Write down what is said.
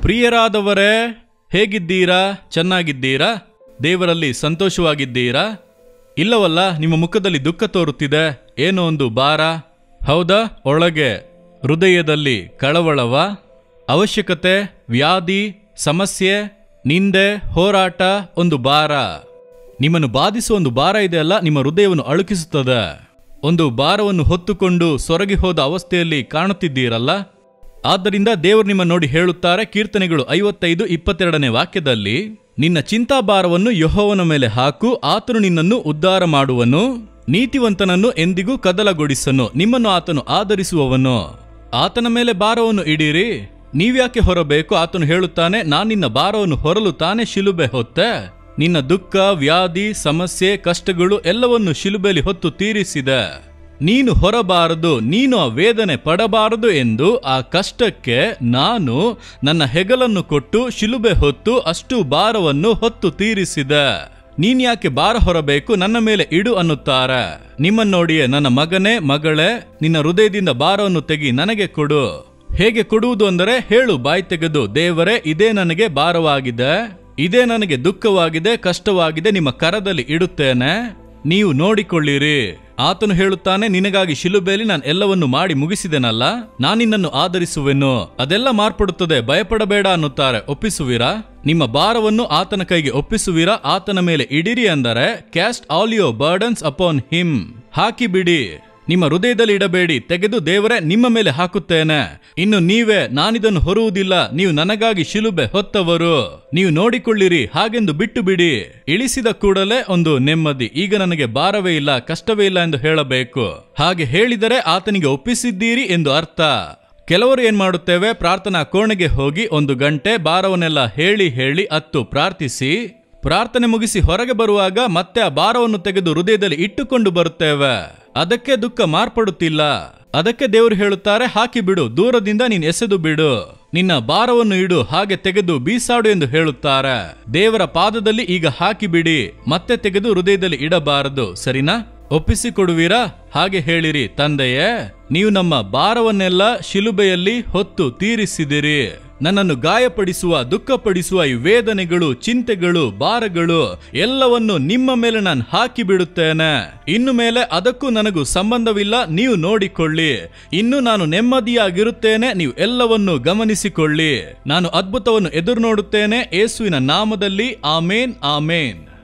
ಪ್ರಿಯರಾದವರೇ ಹೇಗಿದ್ದೀರಾ ಚೆನ್ನಾಗಿದ್ದೀರಾ ದೇವರಲ್ಲಿ ಸಂತೋಷವಾಗಿದ್ದೀರಾ ಇಲ್ಲವಲ್ಲ ನಿಮ್ಮ ಮುಖದಲ್ಲಿ ದುಃಖ ತೋರುತ್ತಿದೆ ಏನೋ ಒಂದು ಭಾರ ಹೌದಾ ಒಳಗೆ ಹೃದಯದಲ್ಲಿ ಕಳವಳವ ಅವಶ್ಯಕತೆ ವ್ಯಾಧಿ ಸಮಸ್ಯೆ ನಿಂದೆ ಹೋರಾಟ ಒಂದು ಭಾರ ನಿಮ್ಮನ್ನು ಬಾಧಿಸುವ ಒಂದು ಭಾರ ಇದೆ ಅಲ್ಲ ನಿಮ್ಮ ಹೃದಯವನ್ನು ಅಳುಕಿಸುತ್ತದೆ ಒಂದು ಭಾರವನ್ನು ಹೊತ್ತುಕೊಂಡು ಸೊರಗಿ ಹೋದ ಅವಸ್ಥೆಯಲ್ಲಿ ಕಾಣುತ್ತಿದ್ದೀರಲ್ಲ ಆದ್ದರಿಂದ ದೇವರು ನಿಮ್ಮ ನೋಡಿ ಹೇಳುತ್ತಾರೆ ಕೀರ್ತನೆಗಳು ಐವತ್ತೈದು ಇಪ್ಪತ್ತೆರಡನೇ ವಾಕ್ಯದಲ್ಲಿ ನಿನ್ನ ಚಿಂತಾಭಾರವನ್ನು ಯಹೋವನ ಮೇಲೆ ಹಾಕು ಆತನು ನಿನ್ನನ್ನು ಉದ್ಧಾರ ಮಾಡುವನು ನೀತಿವಂತನನ್ನು ಎಂದಿಗೂ ಕದಲಗೊಡಿಸನು ನಿಮ್ಮನ್ನು ಆತನು ಆಧರಿಸುವವನು ಆತನ ಮೇಲೆ ಭಾರವನ್ನು ಇಡೀರಿ ನೀವ್ಯಾಕೆ ಹೊರಬೇಕು ಆತನು ಹೇಳುತ್ತಾನೆ ನಾನು ನಿನ್ನ ಭಾರವನ್ನು ಹೊರಲು ತಾನೇ ಶಿಲುಬೆ ಹೊತ್ತೆ ನಿನ್ನ ದುಃಖ ವ್ಯಾಧಿ ಸಮಸ್ಯೆ ಕಷ್ಟಗಳು ಎಲ್ಲವನ್ನು ಶಿಲುಬೆಲಿ ಹೊತ್ತು ತೀರಿಸಿದೆ ನೀನು ಹೊರಬಾರದು ನೀನು ಆ ವೇದನೆ ಪಡಬಾರದು ಎಂದು ಆ ಕಷ್ಟಕ್ಕೆ ನಾನು ನನ್ನ ಹೆಗಲನ್ನು ಕೊಟ್ಟು ಶಿಲುಬೆ ಹೊತ್ತು ಅಷ್ಟು ಭಾರವನ್ನು ಹೊತ್ತು ತೀರಿಸಿದೆ ನೀನ್ ಯಾಕೆ ಭಾರ ಹೊರಬೇಕು ನನ್ನ ಮೇಲೆ ಇಡು ಅನ್ನುತ್ತಾರೆ ನಿಮ್ಮನ್ನೋಡಿಯೇ ನನ್ನ ಮಗನೇ ಮಗಳೇ ನಿನ್ನ ಹೃದಯದಿಂದ ಭಾರವನ್ನು ತೆಗಿ ನನಗೆ ಕೊಡು ಹೇಗೆ ಕೊಡುವುದು ಅಂದರೆ ಹೇಳು ಬಾಯಿ ತೆಗೆದು ದೇವರೇ ಇದೇ ನನಗೆ ಭಾರವಾಗಿದೆ ಇದೇ ನನಗೆ ದುಃಖವಾಗಿದೆ ಕಷ್ಟವಾಗಿದೆ ನಿಮ್ಮ ಕರದಲ್ಲಿ ಇಡುತ್ತೇನೆ ನೀವು ನೋಡಿಕೊಳ್ಳಿರಿ ಆತನು ಹೇಳುತ್ತಾನೆ ನಿನಗಾಗಿ ಶಿಲುಬೆಯಲ್ಲಿ ನಾನು ಎಲ್ಲವನ್ನು ಮಾಡಿ ಮುಗಿಸಿದೆನಲ್ಲ ನಾನಿನ್ನನ್ನು ಆಧರಿಸುವೆನು ಅದೆಲ್ಲ ಮಾರ್ಪಡುತ್ತದೆ ಭಯಪಡಬೇಡ ಅನ್ನುತ್ತಾರೆ ಒಪ್ಪಿಸುವಿರಾ ನಿಮ್ಮ ಭಾರವನ್ನು ಆತನ ಕೈಗೆ ಒಪ್ಪಿಸುವಿರಾ ಆತನ ಮೇಲೆ ಇಡಿರಿ ಅಂದರೆ cast all your burdens upon him ಹಾಕಿ ಬಿಡಿ ನಿಮ್ಮ ಹೃದಯದಲ್ಲಿ ಇಡಬೇಡಿ ತೆಗೆದು ದೇವರೇ ನಿಮ್ಮ ಮೇಲೆ ಹಾಕುತ್ತೇನೆ ಇನ್ನು ನೀವೇ ನಾನಿದನ್ನು ಹೊರುವುದಿಲ್ಲ ನೀವು ನನಗಾಗಿ ಶಿಲುಬೆ ಹೊತ್ತವರು ನೀವು ನೋಡಿಕೊಳ್ಳಿರಿ ಹಾಗೆಂದು ಬಿಟ್ಟು ಬಿಡಿ ಇಳಿಸಿದ ಕೂಡಲೇ ಒಂದು ನೆಮ್ಮದಿ ಈಗ ನನಗೆ ಭಾರವೇ ಇಲ್ಲ ಕಷ್ಟವೇ ಇಲ್ಲ ಎಂದು ಹೇಳಬೇಕು ಹಾಗೆ ಹೇಳಿದರೆ ಆತನಿಗೆ ಒಪ್ಪಿಸಿದ್ದೀರಿ ಎಂದು ಅರ್ಥ ಕೆಲವರು ಏನ್ ಮಾಡುತ್ತೇವೆ ಪ್ರಾರ್ಥನಾ ಕೋಣೆಗೆ ಹೋಗಿ ಒಂದು ಗಂಟೆ ಭಾರವನ್ನೆಲ್ಲ ಹೇಳಿ ಹೇಳಿ ಅತ್ತು ಪ್ರಾರ್ಥಿಸಿ ಪ್ರಾರ್ಥನೆ ಮುಗಿಸಿ ಹೊರಗೆ ಬರುವಾಗ ಮತ್ತೆ ಆ ಭಾರವನ್ನು ತೆಗೆದು ಹೃದಯದಲ್ಲಿ ಇಟ್ಟುಕೊಂಡು ಬರುತ್ತೇವೆ ಅದಕ್ಕೆ ದುಃಖ ಮಾರ್ಪಡುತ್ತಿಲ್ಲ ಅದಕ್ಕೆ ದೇವರು ಹೇಳುತ್ತಾರೆ ಹಾಕಿ ಬಿಡು ದೂರದಿಂದ ನೀನ್ ಎಸೆದು ಬಿಡು ನಿನ್ನ ಭಾರವನ್ನು ಇಡು ಹಾಗೆ ತೆಗೆದು ಬೀಸಾಡು ಎಂದು ಹೇಳುತ್ತಾರೆ ದೇವರ ಪಾದದಲ್ಲಿ ಈಗ ಹಾಕಿ ಬಿಡಿ ಮತ್ತೆ ತೆಗೆದು ಹೃದಯದಲ್ಲಿ ಇಡಬಾರದು ಸರಿನಾ ಒಪ್ಪಿಸಿಕೊಡುವಿರಾ ಹಾಗೆ ಹೇಳಿರಿ ತಂದೆಯೇ ನೀವು ನಮ್ಮ ಭಾರವನ್ನೆಲ್ಲ ಶಿಲುಬೆಯಲ್ಲಿ ಹೊತ್ತು ತೀರಿಸಿದಿರಿ ನನ್ನನ್ನು ಗಾಯಪಡಿಸುವ ದುಃಖಪಡಿಸುವ ಈ ವೇದನೆಗಳು ಚಿಂತೆಗಳು ಭಾರಗಳು ಎಲ್ಲವನ್ನು ನಿಮ್ಮ ಮೇಲೆ ನಾನು ಹಾಕಿ ಬಿಡುತ್ತೇನೆ ಇನ್ನು ಮೇಲೆ ಅದಕ್ಕೂ ನನಗೂ ಸಂಬಂಧವಿಲ್ಲ ನೀವು ನೋಡಿಕೊಳ್ಳಿ ಇನ್ನು ನಾನು ನೆಮ್ಮದಿಯಾಗಿರುತ್ತೇನೆ ನೀವು ಎಲ್ಲವನ್ನು ಗಮನಿಸಿಕೊಳ್ಳಿ ನಾನು ಅದ್ಭುತವನ್ನು ಎದುರು ನೋಡುತ್ತೇನೆ ಯೇಸುವಿನ ನಾಮದಲ್ಲಿ ಆಮೇನ್ ಆಮೇನ್